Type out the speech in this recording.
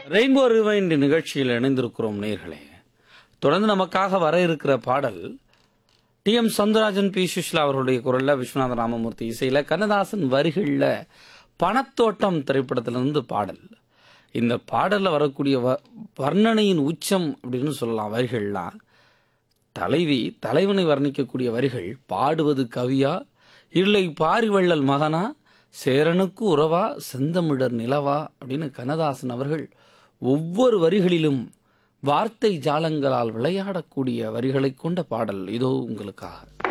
rainbow rewind நிகழ்ச்சியில் இணைந்திருக்கிறோம் நேர்களே தொடர்ந்து நமக்காக வர இருக்கிற பாடல் T M Soundararajan P Susheela அவர்களுடைய குரல்ல விஸ்வநாத ராமமூர்த்தி இசையில கண்ணதாசன் வரிகள்ல பணத்தோட்டம் திரைப்படத்திலிருந்து பாடல் இந்த பாடல்ல வரக்கூடிய வ- வர்ணனையின் உச்சம் அப்படின்னு சொல்லலாம் வரிகள்லாம் தலைவி தலைவனை வர்ணிக்கக்கூடிய வரிகள் பாடுவது கவியா இல்லை பாரிவள்ளல் மகனா சேரனுக்கு உறவா செந்தமிழர் நிலவா அப்படின்னு கண்ணதாசன் அவர்கள் ஒவ்வொரு வரிகளிலும் வார்த்தை ஜாலங்களால் விளையாடக்கூடிய வரிகளைக் கொண்ட பாடல் இதோ உங்களுக்காக